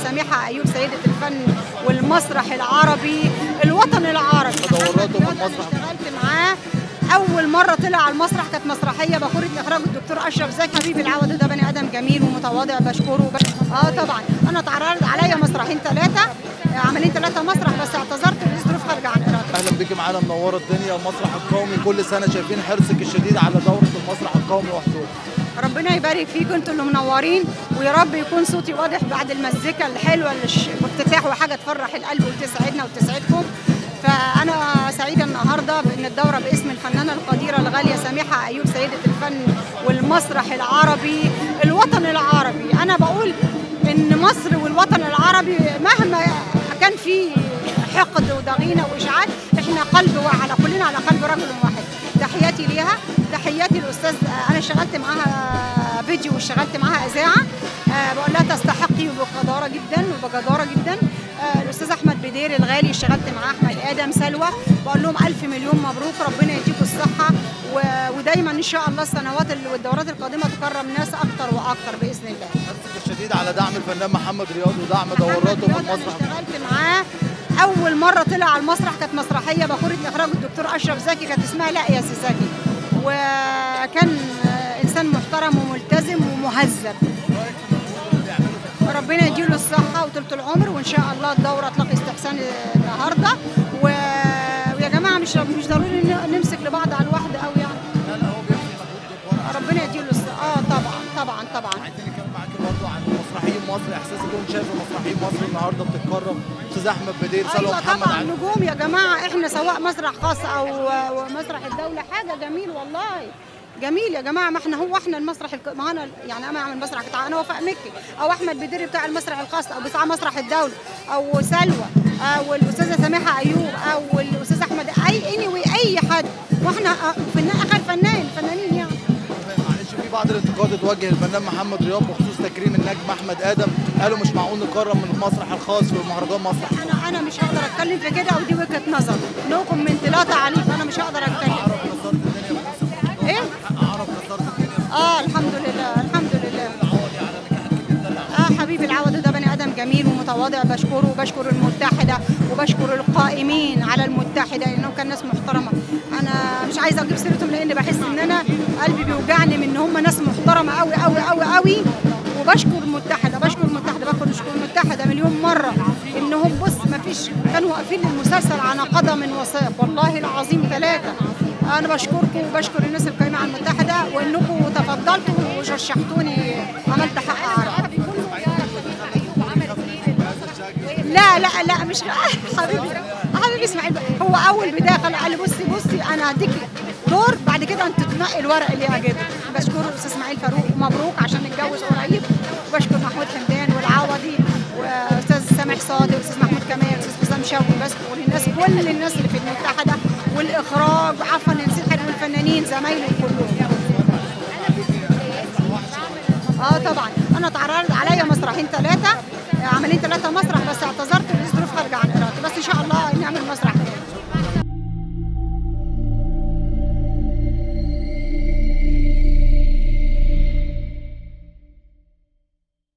سميحه ايوب سيده الفن والمسرح العربي الوطن العربي تدوراته في محمد رياض أنا المسرح. اشتغلت معاه اول مره طلع على المسرح كانت مسرحيه باخوره اخراج الدكتور اشرف زكي حبيبي العوض ده بني ادم جميل ومتواضع بشكره وبش... اه طبعا انا اتعرض عليا مسرحين ثلاثه عاملين ثلاثه مسرح بس اعتذرت لظروف خارجه عن ارادتي اهلا بيكي معانا منوره الدنيا المسرح القومي كل سنه شايفين حرصك الشديد على دوره المسرح القومي وحضوره ربنا يبارك فيكم انتوا اللي منورين ويا رب يكون صوتي واضح بعد المزيكا الحلوه اللي ش- وافتتاح وحاجه تفرح القلب وتسعدنا وتسعدكم فانا سعيده النهارده بان الدوره باسم الفنانه القديره الغاليه سميحه ايوب سيده الفن والمسرح العربي الوطن العربي انا بقول ان مصر والوطن العربي مهما كان في حقد وضغينه واشاعات احنا قلب واحد كلنا على قلب رجل واحد تحياتي ليها تحياتي الاستاذ انا اشتغلت معاها فيديو واشتغلت معاها اذاعه آه، بقول لها تستحقي وبجداره جدا وبجداره جدا آه، الاستاذ احمد بدير الغالي اشتغلت معاه احمد ادم سلوى بقول لهم الف مليون مبروك ربنا يديكم الصحه و- ودايما ان شاء الله السنوات ال- والدورات القادمه تكرم ناس اكتر واكتر باذن الله حرصك الشديد على دعم الفنان محمد رياض ودعم دوراته في محمد رياض المسرح انا اشتغلت معاه اول مره طلع على المسرح كانت مسرحيه باخوره اخراج الدكتور اشرف زكي كانت اسمها لا يا سي زكي وكان آه، انسان محترم وملتزم ومهذب ربنا يديله الصحة وطولة العمر وإن شاء الله الدورة تلاقي استحسان النهاردة و... ويا جماعة مش مش ضروري ن- نمسك لبعض على الواحد أوي يعني لا لا هو بيبذل مجهود جبار ربنا يديله الصحة آه طبعا طبعا طبعا عايزين نتكلم معاكي برضه عن مسرحيين مصر احساسك كنت شايف مسرحيين مصر النهارده بتتكرم استاذ احمد بدير سلوى ايوه محمد طبعا علي نجوم يا جماعه احنا سواء مسرح خاص او أو مسرح الدوله حاجه جميل والله جميل يا جماعه ما احنا هو احنا المسرح الك... ما انا يعني انا اعمل مسرح بتاع انا وفاء مكي او احمد بدير بتاع المسرح الخاص او بتاع مسرح الدوله او سلوى او الاستاذه سماحه ايوب او الاستاذ احمد اي اني اي حد واحنا آه، فنان اخر فنان فنانين يعني معلش في بعض الانتقاد اتوجه للفنان محمد رياض بخصوص تكريم النجم احمد ادم قالوا مش معقول نكرم من المسرح الخاص في مهرجان مسرح انا انا مش هقدر اتكلم في كده ودي وجهه نظر نو كومنت لا تعليق انا مش هقدر اتكلم عرب كسرت الدنيا بنفسك ايه عرب كسرت الدنيا اه الحمد لله الحمد لله العوضي على نجاحك الكبير ده اللي اه حبيبي العوض ده بني ادم جميل ومتواضع بشكره وبشكر المتحده وبشكر القائمين على المتحده لانهم كان ناس محترمه انا مش عايزه اجيب سيرتهم لان بحس ان انا قلبي بيوجعني من ان هم ناس محترمه قوي قوي قوي قوي وبشكر المتحده بشكر المتحده بشكر المتحده مليون مره انهم بص ما فيش كانوا واقفين للمسلسل على قدم وساق والله العظيم ثلاثه انا بشكركم وبشكر الناس القائمه على المتحده وانكم تفضلتوا ورشحتوني عملت حق عرب لا لا لا مش حبيبي حبيبي اسماعيل هو اول بدايه قال قال لي بصي بصي انا هديكي دور بعد كده انت تنقي الورق اللي يعجبك بشكر الاستاذ اسماعيل فاروق مبروك عشان نتجوز قريب وبشكر محمود حمدان والعوضي واستاذ سامح صادق واستاذ محمود كمال واستاذ حسام شوقي بشكر الناس كل الناس اللي في المتحده والاخراج عفوا نسيت حد من الفنانين زمايلي كلهم اه طبعا انا اتعرض عليا مسرحين ثلاثه عاملين ثلاثه مسرح بس اعتذرت